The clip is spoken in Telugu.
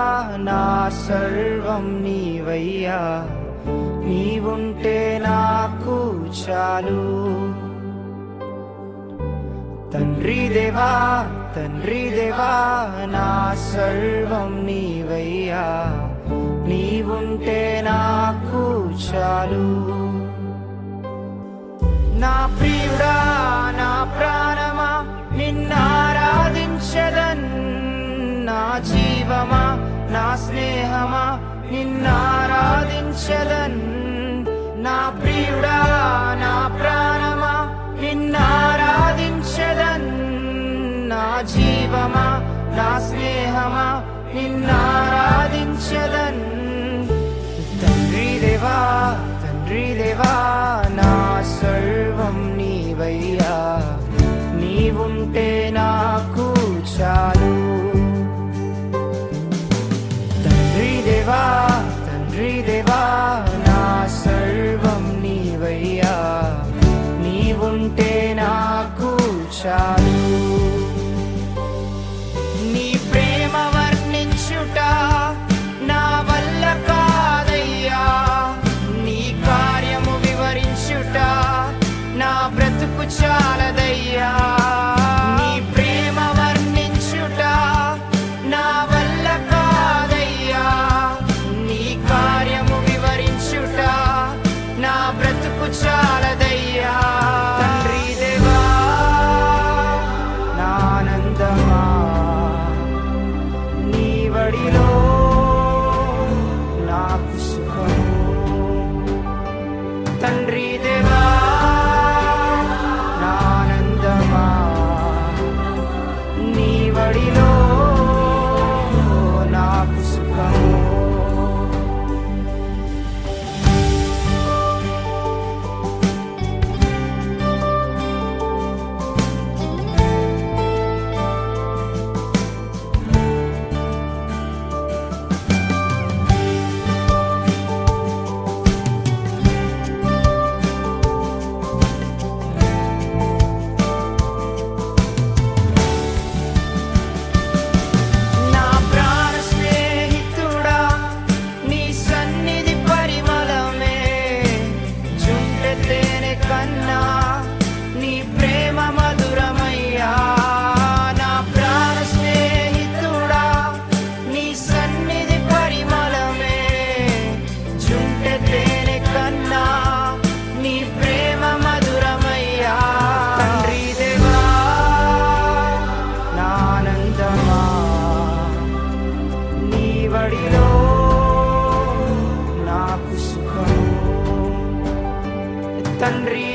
నా సర్వం నీవయ్యా నీవుంటే నాకు చాలు తండ్రి దేవా తండ్రి దేవా నా సర్వం నీవయ్యా నీవుంటే నాకు చాలు నా ప్రియుడా నా ప్రాణమా నిన్నారాధించదన్ నా జీవమా నా స్నేహమా నిన్నారాధించదన్ నా ప్రియుడా నా ప్రాణమా నిన్నారాధించదన్ నా జీవమా నా స్నేహమా నిన్నారాధించదన్ తండ్రి దేవా తండ్రి దేవా నా సర్వం నీవయ్యా నీవుంటే నాకు చాలు తండ్రి దేవా తండ్రి దేవా నా సర్వం నీవయ్యా నీవుంటే నాకు చాలు నీ ప్రేమ వర్ణించుట నా వల్ల కాదయ్యా నీ కార్యము వివరించుట నా బ్రతుకు చాలదయ్యా నీ ప్రేమ వర్ణించుట నా వల్ల కాదయ్యా నీ కార్యము వివరించుట నా బ్రతుకు చాలదయ్యా తండ్రి దేవా నా ఆనందమా నీ వడిలో నాకు సుఖము తండ్రి దేవా నా ఆనందమా నీ వడిలో నాకు సుఖము నా ప్రాణ స్నేహితుడా నీ సన్నిధి పరిమళమే చుంటె తేనె కన్నా నీ ప్రేమ మధురమయ్యా నా ప్రాణ స్నేహితుడా నీ సన్నిధి పరిమళమే చుంటె తేనె కన్నా నీ ప్రేమ మధురమయ్యా తండ్రి దేవా నా ఆనందమా నీ వడిలో నాకు సుఖము తండ్రి